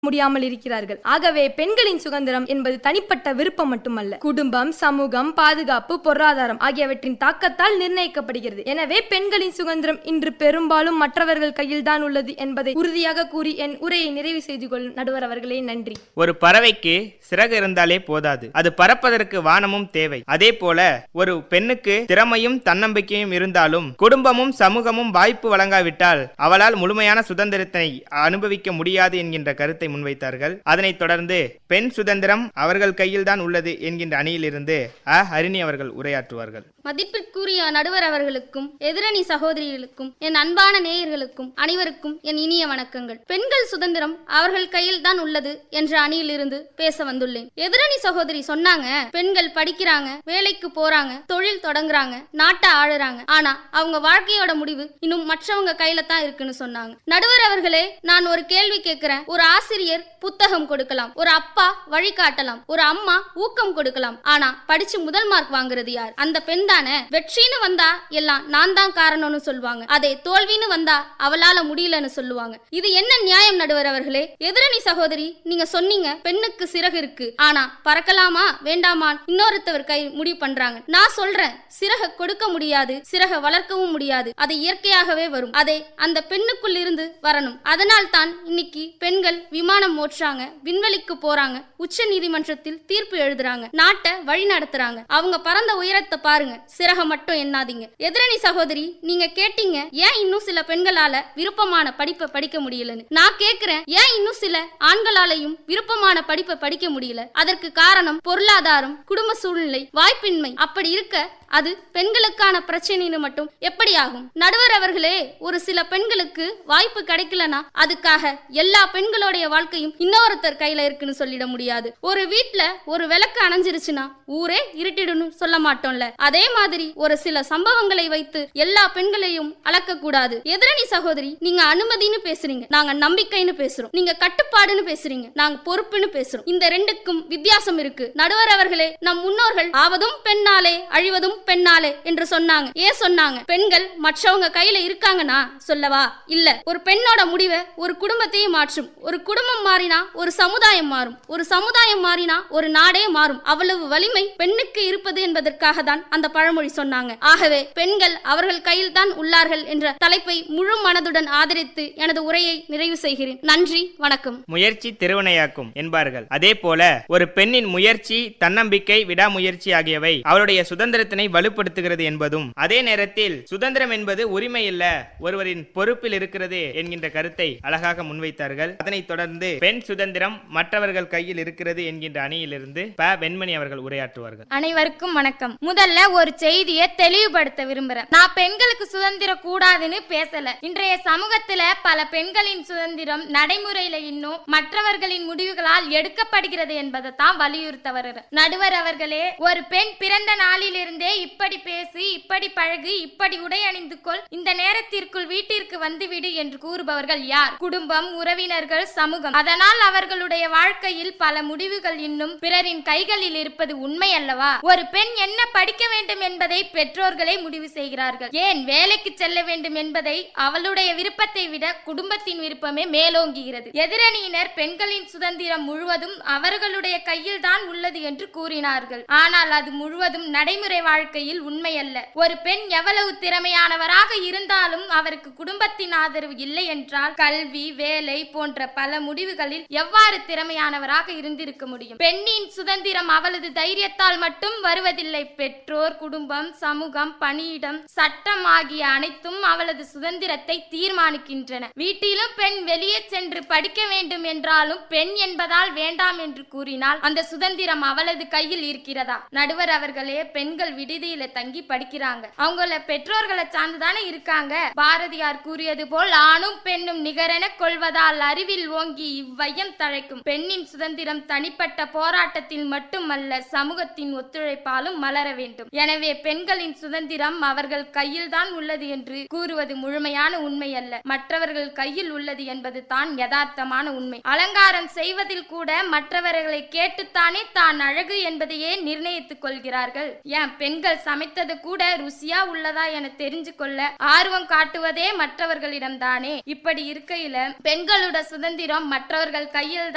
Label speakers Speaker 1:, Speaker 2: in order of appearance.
Speaker 1: முடியாமல் இருக்கிறார்கள் ஆகவே பெண்களின் சுதந்திரம் என்பது தனிப்பட்ட விருப்பம் மட்டுமல்ல குடும்பம் சமூகம் பாதுகாப்பு பொருளாதாரம் ஆகியவற்றின் தாக்கத்தால் நிர்ணயிக்கப்படுகிறது எனவே பெண்களின் சுதந்திரம் இன்று பெரும்பாலும் மற்றவர்கள் கையில்தான் உள்ளது என்பதை உறுதியாக கூறி என் உரையை நிறைவு செய்து கொள்ளும் நடுவர் அவர்களே நன்றி
Speaker 2: ஒரு பறவைக்கு சிறகு இருந்தாலே போதாது அது பறப்பதற்கு வானமும் தேவை அதே போல ஒரு பெண்ணுக்கு திறமையும் தன்னம்பிக்கையும் இருந்தாலும் குடும்பமும் சமூகமும் வாய்ப்பு வழங்காவிட்டால் அவளால் முழுமையான சுதந்திரத்தை அனுபவிக்க முடியாது என்கின்ற கருத்தை முன்வைத்தார்கள் அதனைத் தொடர்ந்து பெண் சுதந்திரம் அவர்கள் கையில்தான் உள்ளது என்கின்ற அணியிலிருந்து அ ஹரிணி அவர்கள் உரையாற்றுவார்கள்
Speaker 3: மதிப்பிற்குரிய நடுவர் அவர்களுக்கும் எதிரணி சகோதரிகளுக்கும் என் அன்பான நேயர்களுக்கும் அனைவருக்கும் என் இனிய வணக்கங்கள் பெண்கள் சுதந்திரம் அவர்கள் கையில் தான் உள்ளது என்ற அணியிலிருந்து பேச வந்துள்ளேன் எதிரணி சகோதரி சொன்னாங்க பெண்கள் படிக்கிறாங்க வேலைக்கு போறாங்க தொழில் தொடங்குறாங்க நாட்டை ஆளுறாங்க ஆனா அவங்க வாழ்க்கையோட முடிவு இன்னும் மற்றவங்க கையில தான் இருக்குன்னு சொன்னாங்க நடுவர் அவர்களே நான் ஒரு கேள்வி கேட்கிறேன் ஒரு ஆசிரியர் புத்தகம் கொடுக்கலாம் ஒரு அப்பா வழிகாட்டலாம் ஒரு அம்மா ஊக்கம் கொடுக்கலாம் ஆனா படிச்சு முதல் மார்க் வாங்குறது யார் அந்த பெண் தானே வெற்றின்னு வந்தா எல்லாம் நான் தான் காரணம்னு சொல்லுவாங்க அதே தோல்வின்னு வந்தா அவளால முடியலன்னு சொல்லுவாங்க இது என்ன நியாயம் நடுவர் அவர்களே எதிரணி சகோதரி நீங்க சொன்னீங்க பெண்ணுக்கு சிறகு இருக்கு ஆனா பறக்கலாமா வேண்டாமா இன்னொருத்தவர் கை முடிவு பண்றாங்க நான் சொல்றேன் சிறக கொடுக்க முடியாது சிறக வளர்க்கவும் முடியாது அது இயற்கையாகவே வரும் அதை அந்த பெண்ணுக்குள் இருந்து வரணும் அதனால் தான் இன்னைக்கு பெண்கள் விமானம் ஓட்டுறாங்க விண்வெளிக்கு போறாங்க உச்ச நீதிமன்றத்தில் தீர்ப்பு எழுதுறாங்க நாட்டை வழி நடத்துறாங்க அவங்க பறந்த உயரத்தை பாருங்க சிறக மட்டும் எண்ணாதீங்க எதிரணி சகோதரி நீங்க கேட்டீங்க ஏன் இன்னும் சில பெண்களால விருப்பமான படிப்பை படிக்க முடியலன்னு நான் கேக்குறேன் ஏன் இன்னும் சில ஆண்களாலையும் விருப்பமான படிப்பை படிக்க முடியல அதற்கு காரணம் பொருளாதாரம் குடும்ப சூழ்நிலை வாய்ப்பின்மை அப்படி இருக்க அது பெண்களுக்கான பிரச்சனைன்னு மட்டும் எப்படி ஆகும் நடுவர் அவர்களே ஒரு சில பெண்களுக்கு வாய்ப்பு கிடைக்கலனா அதுக்காக எல்லா பெண்களுடைய வாழ்க்கையும் இன்னொருத்தர் கையில இருக்குன்னு சொல்லிட முடியாது ஒரு வீட்ல ஒரு விளக்கு அணைஞ்சிருச்சுன்னா ஊரே இருட்டிடுன்னு சொல்ல மாட்டோம்ல அதே மாதிரி ஒரு சில சம்பவங்களை வைத்து எல்லா பெண்களையும் அளக்க கூடாது எதிரணி சகோதரி நீங்க அனுமதின்னு பேசுறீங்க நாங்க நம்பிக்கைன்னு பேசுறோம் நீங்க கட்டுப்பாடுன்னு பேசுறீங்க நாங்க பொறுப்புன்னு பேசுறோம் இந்த ரெண்டுக்கும் வித்தியாசம் இருக்கு நடுவர் அவர்களே நம் முன்னோர்கள் ஆவதும் பெண்ணாலே அழிவதும் பெண்ணாலே என்று சொன்னாங்க ஏன் சொன்னாங்க பெண்கள் மற்றவங்க கையில இருக்காங்கன்னா சொல்லவா இல்ல ஒரு பெண்ணோட முடிவை ஒரு குடும்பத்தையே மாற்றும் ஒரு குடும்பம் மாறினா ஒரு சமுதாயம் மாறும் ஒரு சமுதாயம் மாறினா ஒரு நாடே மாறும் அவ்வளவு வலிமை பெண்ணுக்கு இருப்பது என்பதற்காக தான் அந்த பழமொழி சொன்னாங்க ஆகவே பெண்கள் அவர்கள் கையில் தான் உள்ளார்கள் என்ற தலைப்பை முழு மனதுடன் ஆதரித்து எனது உரையை நிறைவு செய்கிறேன் நன்றி வணக்கம்
Speaker 2: முயற்சி திருவினையாக்கும் என்பார்கள் அதே போல ஒரு பெண்ணின் முயற்சி தன்னம்பிக்கை விடாமுயற்சி ஆகியவை அவளுடைய சுதந்திரத்தினை வலுப்படுத்துகிறது என்பதும் அதே நேரத்தில் சுதந்திரம் என்பது உரிமை இல்ல ஒருவரின் பொறுப்பில் இருக்கிறது என்கின்ற கருத்தை அழகாக முன்வைத்தார்கள் அதனைத் தொடர்ந்து பெண் சுதந்திரம் மற்றவர்கள் கையில் இருக்கிறது என்கின்ற அணியிலிருந்து ப வெண்மணி அவர்கள் உரையாற்றுவார்கள்
Speaker 4: அனைவருக்கும் வணக்கம் முதல்ல ஒரு செய்தியை தெளிவுபடுத்த விரும்புறேன் நான் பெண்களுக்கு சுதந்திரம் கூடாதுன்னு பேசல இன்றைய சமூகத்துல பல பெண்களின் சுதந்திரம் நடைமுறையில இன்னும் மற்றவர்களின் முடிவுகளால் எடுக்கப்படுகிறது என்பதை தான் வலியுறுத்த வருகிறேன் நடுவர் அவர்களே ஒரு பெண் பிறந்த நாளிலிருந்தே இப்படி பேசு இப்படி பழகு இப்படி உடை அணிந்து கொள் இந்த நேரத்திற்குள் வீட்டிற்கு வந்துவிடு என்று கூறுபவர்கள் யார் குடும்பம் உறவினர்கள் சமூகம் அதனால் அவர்களுடைய வாழ்க்கையில் பல முடிவுகள் இன்னும் பிறரின் கைகளில் இருப்பது உண்மை அல்லவா ஒரு பெண் என்ன படிக்க வேண்டும் என்பதை பெற்றோர்களே முடிவு செய்கிறார்கள் ஏன் வேலைக்கு செல்ல வேண்டும் என்பதை அவளுடைய விருப்பத்தை விட குடும்பத்தின் விருப்பமே மேலோங்குகிறது எதிரணியினர் பெண்களின் சுதந்திரம் முழுவதும் அவர்களுடைய கையில் தான் உள்ளது என்று கூறினார்கள் ஆனால் அது முழுவதும் நடைமுறை வாழ்க்கையில் உண்மையல்ல ஒரு பெண் எவ்வளவு திறமையானவராக இருந்தாலும் அவருக்கு குடும்பத்தின் ஆதரவு இல்லை என்றால் கல்வி வேலை போன்ற பல முடிவுகளில் எவ்வாறு திறமையானவராக இருந்திருக்க முடியும் பெண்ணின் சுதந்திரம் அவளது தைரியத்தால் மட்டும் வருவதில்லை பெற்றோர் குடும்பம் சமூகம் பணியிடம் சட்டம் ஆகிய அனைத்தும் அவளது சுதந்திரத்தை தீர்மானிக்கின்றன வீட்டிலும் பெண் வெளியே சென்று படிக்க வேண்டும் என்றாலும் பெண் என்பதால் வேண்டாம் என்று கூறினால் அந்த சுதந்திரம் அவளது கையில் இருக்கிறதா நடுவர் அவர்களே பெண்கள் விடுதியில தங்கி படிக்கிறாங்க அவங்கள பெற்றோர்களை சார்ந்துதானே இருக்காங்க பாரதியார் கூறியது போல் ஆணும் பெண்ணும் நிகரென கொள்வதால் அறிவில் ஓங்கி இவ்வையம் தழைக்கும் பெண்ணின் சுதந்திரம் தனிப்பட்ட போராட்டத்தில் மட்டுமல்ல சமூகத்தின் ஒத்துழைப்பாலும் மலர வேண்டும் எனவே பெண்களின் சுதந்திரம் அவர்கள் கையில் தான் உள்ளது என்று கூறுவது முழுமையான உண்மை அல்ல மற்றவர்கள் கையில் உள்ளது என்பது தான் யதார்த்தமான உண்மை அலங்காரம் செய்வதில் கூட மற்றவர்களை கேட்டுத்தானே தான் அழகு என்பதையே நிர்ணயித்துக் கொள்கிறார்கள் ஏன் பெண்கள் சமைத்தது கூட ருசியா உள்ளதா என தெரிஞ்சு கொள்ள ஆர்வம் காட்டுவதே மற்றவர்களிடம்தானே இப்படி இருக்கையில பெண்களோட சுதந்திரம் மற்றவர்கள் கையில்